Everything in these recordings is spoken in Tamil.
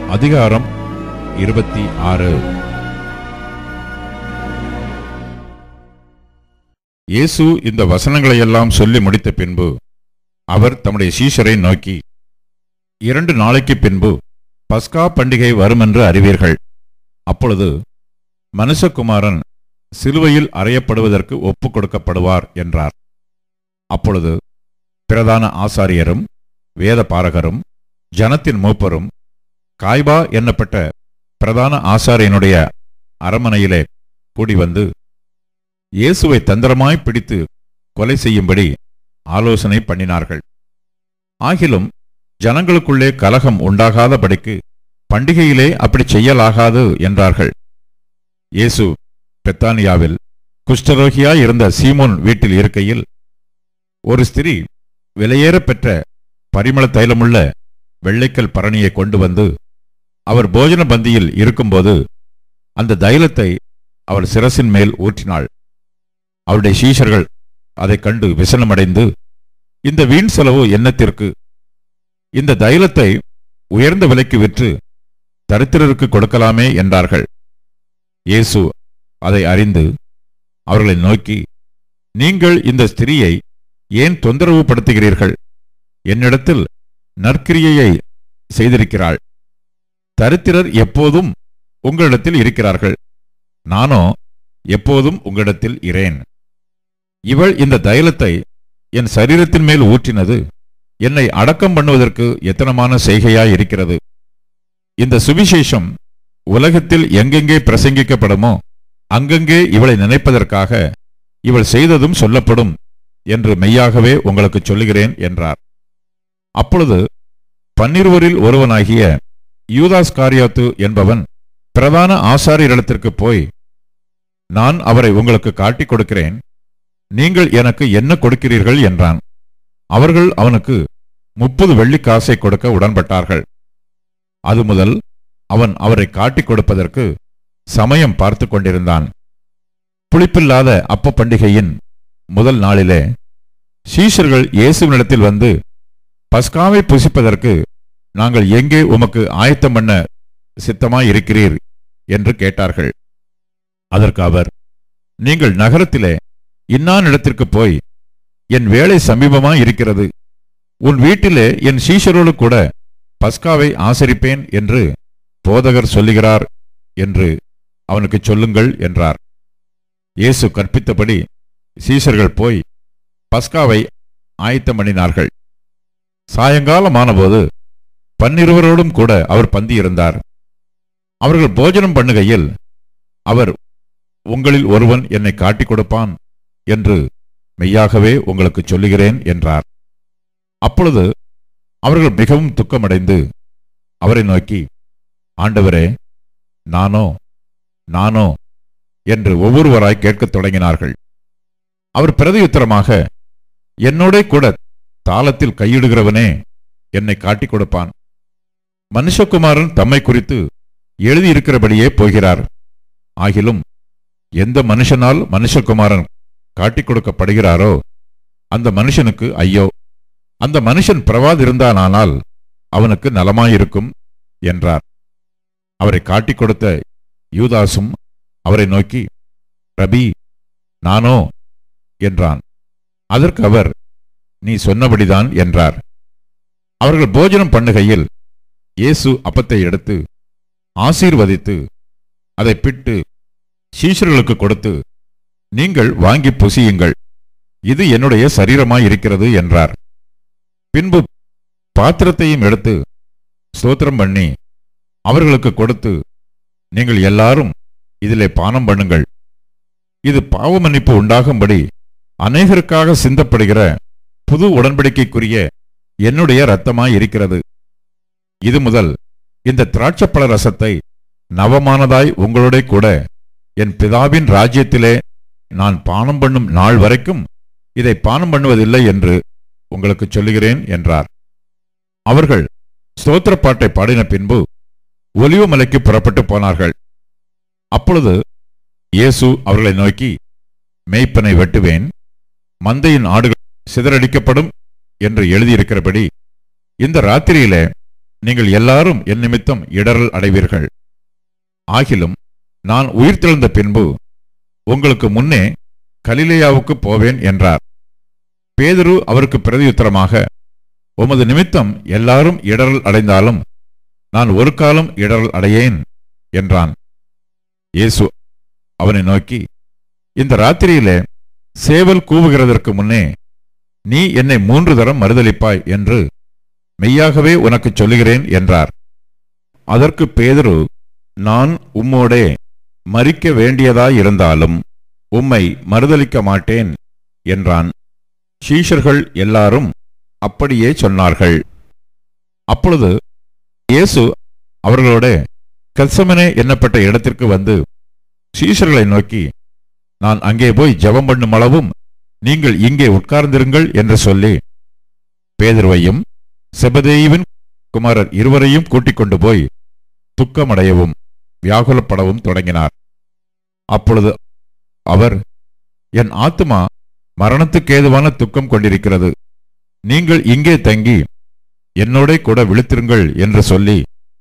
அதிகாரம் இருபத்தி ஆறு இயேசு இந்த வசனங்களையெல்லாம் சொல்லி முடித்த பின்பு அவர் தம்முடைய சீஷரை நோக்கி இரண்டு நாளைக்கு பின்பு பஸ்கா பண்டிகை வருமென்று அறிவீர்கள் அப்பொழுது மனுஷகுமாரன் சிலுவையில் அறையப்படுவதற்கு ஒப்புக் கொடுக்கப்படுவார் என்றார் அப்பொழுது பிரதான ஆசாரியரும் வேத பாரகரும் ஜனத்தின் மூப்பரும் காய்பா என்னப்பட்ட பிரதான ஆசாரியனுடைய அரமனையிலே கூடி வந்து இயேசுவை தந்திரமாய் பிடித்து கொலை செய்யும்படி ஆலோசனை பண்ணினார்கள் ஆகிலும் ஜனங்களுக்குள்ளே கலகம் உண்டாகாதபடிக்கு பண்டிகையிலே அப்படி செய்யலாகாது என்றார்கள் இயேசு பெத்தானியாவில் குஷ்டரோகியாய் இருந்த சீமோன் வீட்டில் இருக்கையில் ஒரு ஸ்திரீ விலையேறப் பெற்ற பரிமள தைலமுள்ள வெள்ளைக்கல் பரணியை கொண்டு வந்து அவர் போஜன பந்தியில் இருக்கும்போது அந்த தைலத்தை அவள் சிரசின் மேல் ஊற்றினாள் அவருடைய சீஷர்கள் அதைக் கண்டு விசனமடைந்து இந்த வீண் செலவு என்னத்திற்கு இந்த தைலத்தை உயர்ந்த விலைக்கு விற்று தரித்திரருக்கு கொடுக்கலாமே என்றார்கள் இயேசு அதை அறிந்து அவர்களை நோக்கி நீங்கள் இந்த ஸ்திரீயை ஏன் தொந்தரவு படுத்துகிறீர்கள் என்னிடத்தில் நற்கிரியையை செய்திருக்கிறாள் தரித்திரர் எப்போதும் உங்களிடத்தில் இருக்கிறார்கள் நானோ எப்போதும் உங்களிடத்தில் இரேன் இவள் இந்த தைலத்தை என் சரீரத்தின் மேல் ஊற்றினது என்னை அடக்கம் பண்ணுவதற்கு எத்தனமான செய்கையாய் இருக்கிறது இந்த சுவிசேஷம் உலகத்தில் எங்கெங்கே பிரசங்கிக்கப்படுமோ அங்கங்கே இவளை நினைப்பதற்காக இவள் செய்ததும் சொல்லப்படும் என்று மெய்யாகவே உங்களுக்கு சொல்லுகிறேன் என்றார் அப்பொழுது பன்னிருவரில் ஒருவனாகிய யூதாஸ் காரியாத்து என்பவன் பிரதான ஆசாரியரிடத்திற்கு போய் நான் அவரை உங்களுக்கு காட்டிக் கொடுக்கிறேன் நீங்கள் எனக்கு என்ன கொடுக்கிறீர்கள் என்றான் அவர்கள் அவனுக்கு முப்பது வெள்ளிக் காசை கொடுக்க உடன்பட்டார்கள் அது முதல் அவன் அவரை காட்டிக் கொடுப்பதற்கு சமயம் பார்த்து கொண்டிருந்தான் புளிப்பில்லாத அப்ப பண்டிகையின் முதல் நாளிலே சீஷர்கள் இயேசுவினிடத்தில் வந்து பஸ்காவை புசிப்பதற்கு நாங்கள் எங்கே உமக்கு ஆயத்தம் பண்ண சித்தமாயிருக்கிறீர் என்று கேட்டார்கள் அதற்கு அவர் நீங்கள் நகரத்திலே இன்னானிடத்திற்கு போய் என் வேலை சமீபமாய் இருக்கிறது உன் வீட்டிலே என் சீஷரோடு கூட பஸ்காவை ஆசரிப்பேன் என்று போதகர் சொல்லுகிறார் என்று அவனுக்கு சொல்லுங்கள் என்றார் இயேசு கற்பித்தபடி சீஷர்கள் போய் பஸ்காவை ஆயத்தம் பண்ணினார்கள் சாயங்காலமானபோது பன்னிருவரோடும் கூட அவர் பந்தியிருந்தார் அவர்கள் போஜனம் பண்ணுகையில் அவர் உங்களில் ஒருவன் என்னை காட்டிக் கொடுப்பான் என்று மெய்யாகவே உங்களுக்கு சொல்லுகிறேன் என்றார் அப்பொழுது அவர்கள் மிகவும் துக்கமடைந்து அவரை நோக்கி ஆண்டவரே நானோ நானோ என்று ஒவ்வொருவராய் கேட்கத் தொடங்கினார்கள் அவர் பிரதியுத்தரமாக என்னோட கூட தாளத்தில் கையிடுகிறவனே என்னை காட்டிக் கொடுப்பான் மனுஷகுமாரன் தம்மை குறித்து எழுதியிருக்கிறபடியே போகிறார் ஆகிலும் எந்த மனுஷனால் மனுஷகுமாரன் காட்டிக் கொடுக்கப்படுகிறாரோ அந்த மனுஷனுக்கு ஐயோ அந்த மனுஷன் பிரவாதிருந்தானால் அவனுக்கு நலமாயிருக்கும் என்றார் அவரை காட்டிக் கொடுத்த யூதாசும் அவரை நோக்கி ரபி நானோ என்றான் அதற்கு அவர் நீ சொன்னபடிதான் என்றார் அவர்கள் போஜனம் பண்ணுகையில் இயேசு அப்பத்தை எடுத்து ஆசீர்வதித்து அதை பிட்டு சீஷர்களுக்கு கொடுத்து நீங்கள் வாங்கி புசியுங்கள் இது என்னுடைய சரீரமாயிருக்கிறது என்றார் பின்பு பாத்திரத்தையும் எடுத்து ஸ்தோத்திரம் பண்ணி அவர்களுக்கு கொடுத்து நீங்கள் எல்லாரும் இதிலே பானம் பண்ணுங்கள் இது பாவ மன்னிப்பு உண்டாகும்படி அநேகருக்காக சிந்தப்படுகிற புது உடன்படிக்கைக்குரிய என்னுடைய இரத்தமாய் இருக்கிறது இது முதல் இந்த திராட்சப்பழ ரசத்தை நவமானதாய் உங்களோட கூட என் பிதாவின் ராஜ்யத்திலே நான் பானம் பண்ணும் நாள் வரைக்கும் இதை பானம் பண்ணுவதில்லை என்று உங்களுக்கு சொல்லுகிறேன் என்றார் அவர்கள் ஸ்தோத்திர பாட்டை பாடின பின்பு ஒலிவமலைக்கு புறப்பட்டு போனார்கள் அப்பொழுது இயேசு அவர்களை நோக்கி மேய்ப்பனை வெட்டுவேன் மந்தையின் ஆடுகள் சிதறடிக்கப்படும் என்று எழுதியிருக்கிறபடி இந்த ராத்திரியிலே நீங்கள் எல்லாரும் என் நிமித்தம் இடரல் அடைவீர்கள் ஆகிலும் நான் உயிர்த்தெழுந்த பின்பு உங்களுக்கு முன்னே கலிலேயாவுக்கு போவேன் என்றார் பேதுரு அவருக்கு பிரதியுத்தரமாக உமது நிமித்தம் எல்லாரும் இடரல் அடைந்தாலும் நான் ஒரு காலம் இடரல் அடையேன் என்றான் இயேசு அவனை நோக்கி இந்த ராத்திரியிலே சேவல் கூவுகிறதற்கு முன்னே நீ என்னை மூன்று தரம் மறுதலிப்பாய் என்று மெய்யாகவே உனக்குச் சொல்லுகிறேன் என்றார் அதற்கு பேதுரு நான் உம்மோடே மறிக்க வேண்டியதாயிருந்தாலும் உம்மை மறுதலிக்க மாட்டேன் என்றான் சீஷர்கள் எல்லாரும் அப்படியே சொன்னார்கள் அப்பொழுது இயேசு அவர்களோட கெத்செமனே என்னப்பட்ட இடத்திற்கு வந்து சீஷர்களை நோக்கி நான் அங்கே போய் ஜெபம் பண்ணும் அளவும் நீங்கள் இங்கே உட்கார்ந்திருங்கள் என்று சொல்லி பேதுருவையும் செபதேயுவின் குமாரர் இருவரையும் கூட்டிக் கொண்டு போய் துக்கமடையவும் வியாகுலப்படவும் தொடங்கினார் அப்பொழுது அவர் என் ஆத்துமா மரணத்துக்கு ஏதுவான துக்கம் கொண்டிருக்கிறது நீங்கள் இங்கே தங்கி என்னோட கூட விழித்திருங்கள் என்று சொல்லி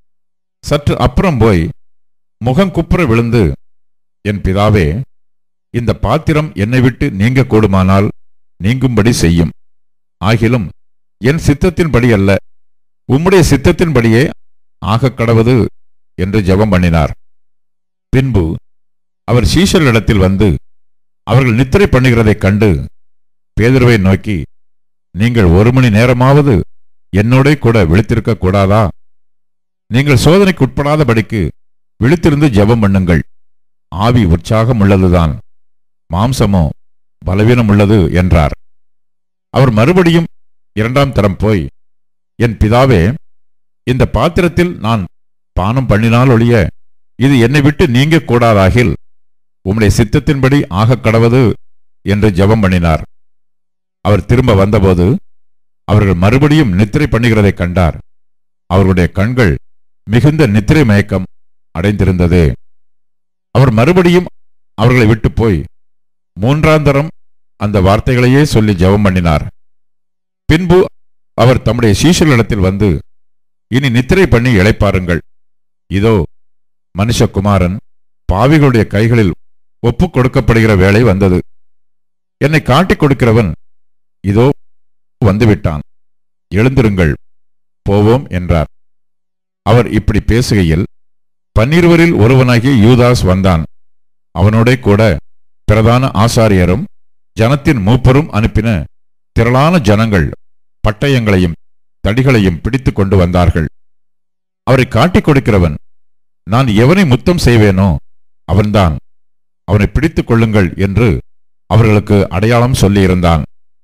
சற்று அப்புறம் போய் முகங்குப்புற விழுந்து என் பிதாவே இந்த பாத்திரம் என்னை விட்டு நீங்க கூடுமானால் நீங்கும்படி செய்யும் ஆகிலும் என் சித்தத்தின்படி அல்ல உம்முடைய சித்தத்தின்படியே ஆகக் கடவது என்று ஜெபம் பண்ணினார் பின்பு அவர் சீஷர்களிடத்தில் வந்து அவர்கள் நித்திரை பண்ணுகிறதைக் கண்டு பேதுருவை நோக்கி நீங்கள் ஒரு மணி நேரமாவது என்னோட கூட விழித்திருக்க கூடாதா நீங்கள் சோதனைக்கு உட்படாதபடிக்கு விழித்திருந்து ஜெபம் பண்ணுங்கள் ஆவி உற்சாகம் உள்ளதுதான் மாம்சமோ பலவீனம் உள்ளது என்றார் அவர் மறுபடியும் இரண்டாம் தரம் போய் என் பிதாவே இந்த பாத்திரத்தில் நான் பானம் பண்ணினால் ஒழிய இது என்னை விட்டு நீங்க கூடாதாகில் உம்முடைய சித்தத்தின்படி ஆகக் கடவது என்று ஜெபம் பண்ணினார் அவர் திரும்ப வந்தபோது அவர்கள் மறுபடியும் நித்திரை பண்ணுகிறதைக் கண்டார் அவர்களுடைய கண்கள் மிகுந்த நித்திரை மயக்கம் அடைந்திருந்தது அவர் மறுபடியும் அவர்களை விட்டு போய் மூன்றாந்தரம் அந்த வார்த்தைகளையே சொல்லி ஜெபம் பண்ணினார் பின்பு அவர் தம்முடைய சீஷர்களிடத்தில் வந்து இனி நித்திரை பண்ணி இளைப்பாருங்கள் இதோ மனுஷகுமாரன் பாவிகளுடைய கைகளில் ஒப்புக் கொடுக்கப்படுகிற வேளை வந்தது என்னை காட்டிக் கொடுக்கிறவன் இதோ வந்துவிட்டான் எழுந்திருங்கள் போவோம் என்றார் அவர் இப்படி பேசுகையில் பன்னிருவரில் ஒருவனாகிய யூதாஸ் வந்தான் அவனோட கூட பிரதான ஆசாரியரும் ஜனத்தின் மூப்பரும் அனுப்பின திரளான ஜனங்கள் பட்டயங்களையும் தடிகளையும் பிடித்துக் கொண்டு வந்தார்கள் அவரை காட்டிக் கொடுக்கிறவன் நான் எவனை முத்தம் செய்வேனோ அவன்தான் அவனை பிடித்துக் கொள்ளுங்கள் என்று அவர்களுக்கு அடையாளம் சொல்லியிருந்தான்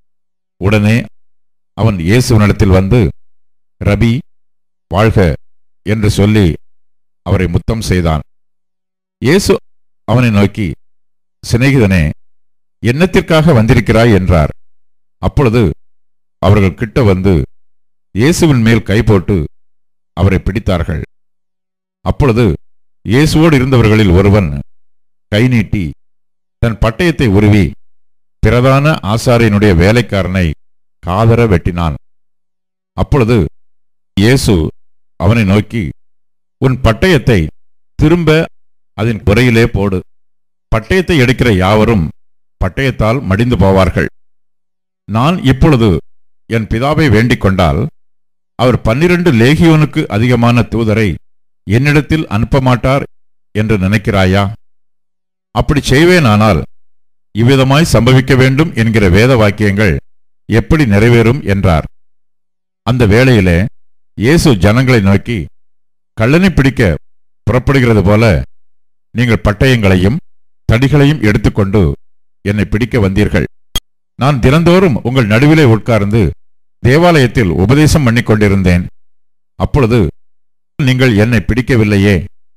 உடனே அவன் இயேசுவனிடத்தில் வந்து ரபி வாழ்க என்று சொல்லி அவரை முத்தம் செய்தான் இயேசு அவனை நோக்கி சிநேகிதனே என்னத்திற்காக வந்திருக்கிறாய் என்றார் அப்பொழுது அவர்கள் கிட்ட வந்து இயேசுவின் மேல் கை போட்டு அவரை பிடித்தார்கள் அப்பொழுது இயேசுவோடு இருந்தவர்களில் ஒருவன் கை நீட்டி தன் பட்டயத்தை உருவி பிரதான ஆசாரியனுடைய வேலைக்காரனை காதர வெட்டினான் அப்பொழுது இயேசு அவனை நோக்கி உன் பட்டயத்தை திரும்ப அதன் குறையிலே போடு பட்டயத்தை எடுக்கிற யாவரும் பட்டயத்தால் மடிந்து போவார்கள் நான் இப்பொழுது என் பிதாவை வேண்டிக் கொண்டால் அவர் பன்னிரண்டு லேகியோனுக்கு அதிகமான தூதரை என்னிடத்தில் அனுப்ப மாட்டார் என்று நினைக்கிறாயா அப்படி செய்வேனானால் இவ்விதமாய் சம்பவிக்க வேண்டும் என்கிற வேத வாக்கியங்கள் எப்படி நிறைவேறும் என்றார் அந்த வேளையிலே இயேசு ஜனங்களை நோக்கி கள்ளனை பிடிக்க புறப்படுகிறது போல நீங்கள் பட்டயங்களையும் தடிகளையும் எடுத்துக்கொண்டு என்னை பிடிக்க வந்தீர்கள் நான் தினந்தோறும் உங்கள் நடுவிலே உட்கார்ந்து தேவாலயத்தில் உபதேசம் பண்ணிக் கொண்டிருந்தேன் அப்பொழுது நீங்கள் என்னை பிடிக்கவில்லையே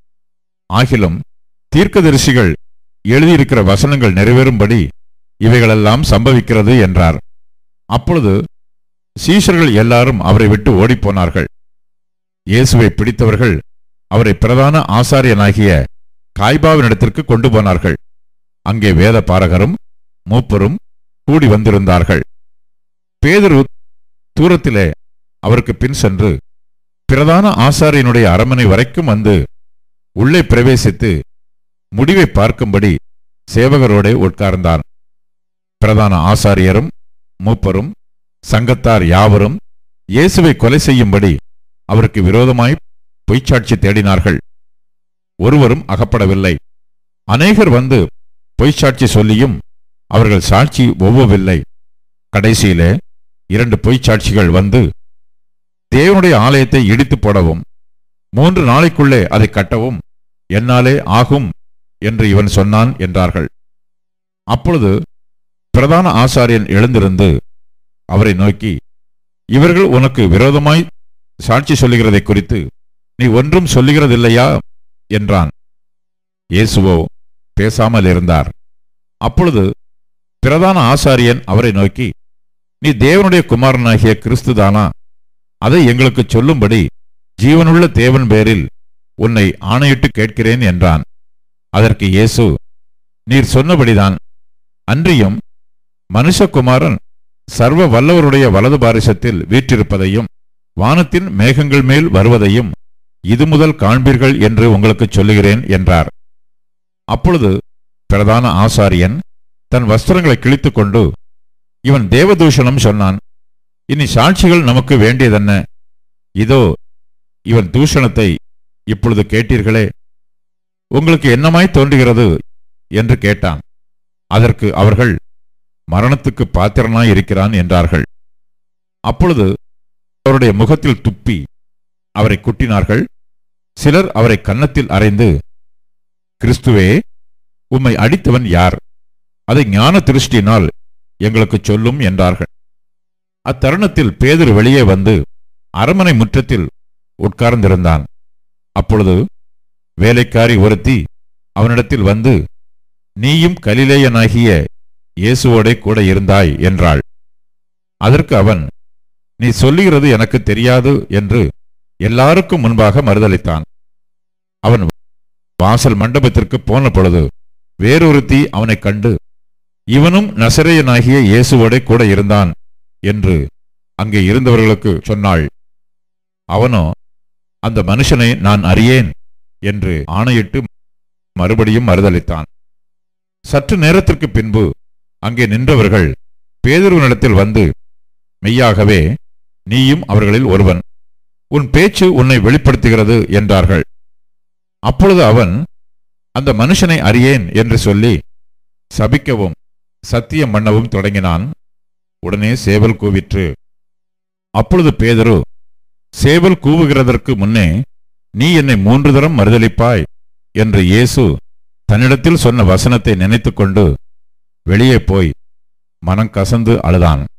ஆகிலும் தீர்க்கதரிசிகள் எழுதியிருக்கிற வசனங்கள் நிறைவேறும்படி இவைகளெல்லாம் சம்பவிக்கிறது என்றார் அப்பொழுது சீஷர்கள் எல்லாரும் அவரை விட்டு ஓடிப்போனார்கள் இயேசுவை பிடித்தவர்கள் அவரை பிரதான ஆசாரியனாகிய காய்பாவினிடத்திற்கு கொண்டு போனார்கள் அங்கே வேத பாரகரும் மூப்பரும் கூடி வந்திருந்தார்கள் பேதுரு தூரத்திலே அவருக்கு பின் சென்று பிரதான ஆசாரியனுடைய அரமனை வரைக்கும் வந்து உள்ளே பிரவேசித்து முடிவை பார்க்கும்படி சேவகரோடே உட்கார்ந்தான் பிரதான ஆசாரியரும் மூப்பரும் சங்கத்தார் யாவரும் இயேசுவை கொலை செய்யும்படி அவருக்கு விரோதமாய் பொய்ச்சாட்சி தேடினார்கள் ஒருவரும் அகப்படவில்லை அநேகர் வந்து பொய்ச்சாட்சி சொல்லியும் அவர்கள் சாட்சி ஒவ்வொவில்லை கடைசியிலே இரண்டு பொய்ச்சாட்சிகள் வந்து தேவனுடைய ஆலயத்தை இடித்து போடவும் மூன்று நாளைக்குள்ளே அதை கட்டவும் என்னாலே ஆகும் என்று இவன் சொன்னான் என்றார்கள் அப்பொழுது பிரதான ஆசாரியன் எழுந்திருந்து அவரை நோக்கி இவர்கள் உனக்கு விரோதமாய் சாட்சி சொல்லுகிறதை குறித்து நீ ஒன்றும் சொல்லுகிறதில்லையா என்றான் இயேசுவோ பேசாமல் இருந்தார் அப்பொழுது பிரதான ஆசாரியன் அவரை நோக்கி நீ தேவனுடைய குமாரனாகிய கிறிஸ்துதானா அதை எங்களுக்கு சொல்லும்படி ஜீவனுள்ள தேவன் பேரில் உன்னை ஆணையிட்டு கேட்கிறேன் என்றான் அதற்கு இயேசு நீர் சொன்னபடிதான் அன்றியும் மனுஷகுமாரன் சர்வ வல்லவருடைய வலது பாரிசத்தில் வீற்றிருப்பதையும் வானத்தின் மேகங்கள் மேல் வருவதையும் இது முதல் காண்பீர்கள் என்று உங்களுக்கு சொல்லுகிறேன் என்றார் அப்பொழுது பிரதான ஆசாரியன் தன் வஸ்திரங்களை கிழித்துக் கொண்டு இவன் தேவதூஷணம் சொன்னான் இனி சாட்சிகள் நமக்கு வேண்டியதென்ன இதோ இவன் தூஷணத்தை இப்பொழுது கேட்டீர்களே உங்களுக்கு என்னமாய் தோன்றுகிறது என்று கேட்டான் அதற்கு அவர்கள் மரணத்துக்கு பாத்திரனாய் இருக்கிறான் என்றார்கள் அப்பொழுது அவருடைய முகத்தில் துப்பி அவரை குட்டினார்கள் சிலர் அவரை கன்னத்தில் அறைந்து கிறிஸ்துவே உம்மை அடித்தவன் யார் அதை ஞான திருஷ்டினால் எங்களுக்கு சொல்லும் என்றார்கள் அத்தருணத்தில் பேதுரு வெளியே வந்து அரமனை முற்றத்தில் உட்கார்ந்திருந்தான் அப்பொழுது வேலைக்காரி ஒருத்தி அவனிடத்தில் வந்து நீயும் கலிலேயனாகிய இயேசுவோடே கூட இருந்தாய் என்றாள் அதற்கு அவன் நீ சொல்லுகிறது எனக்கு தெரியாது என்று எல்லாருக்கும் முன்பாக மறுதளித்தான் அவன் வாசல் மண்டபத்திற்கு போன பொழுது வேறொருத்தி அவனைக் கண்டு இவனும் நசரேயனாகிய இயேசுவோடே கூட இருந்தான் என்று அங்கே இருந்தவர்களுக்கு சொன்னாள் அவனோ அந்த மனுஷனை நான் அறியேன் என்று ஆணையிட்டு மறுபடியும் மறுதளித்தான் சற்று நேரத்திற்கு பின்பு அங்கே நின்றவர்கள் பேதுருவனிடத்தில் வந்து மெய்யாகவே நீயும் அவர்களில் ஒருவன் உன் பேச்சு உன்னை வெளிப்படுத்துகிறது என்றார்கள் அப்பொழுது அவன் அந்த மனுஷனை அறியேன் என்று சொல்லி சபிக்கவும் சத்தியம் பண்ணவும் தொடங்கினான் உடனே சேவல் கூவிற்று அப்பொழுது பேதரு சேவல் கூவுகிறதற்கு முன்னே நீ என்னை மூன்று தரம் மறுதளிப்பாய் என்று இயேசு தன்னிடத்தில் சொன்ன வசனத்தை நினைத்துக்கொண்டு வெளியே போய் மனம் கசந்து அழுதான்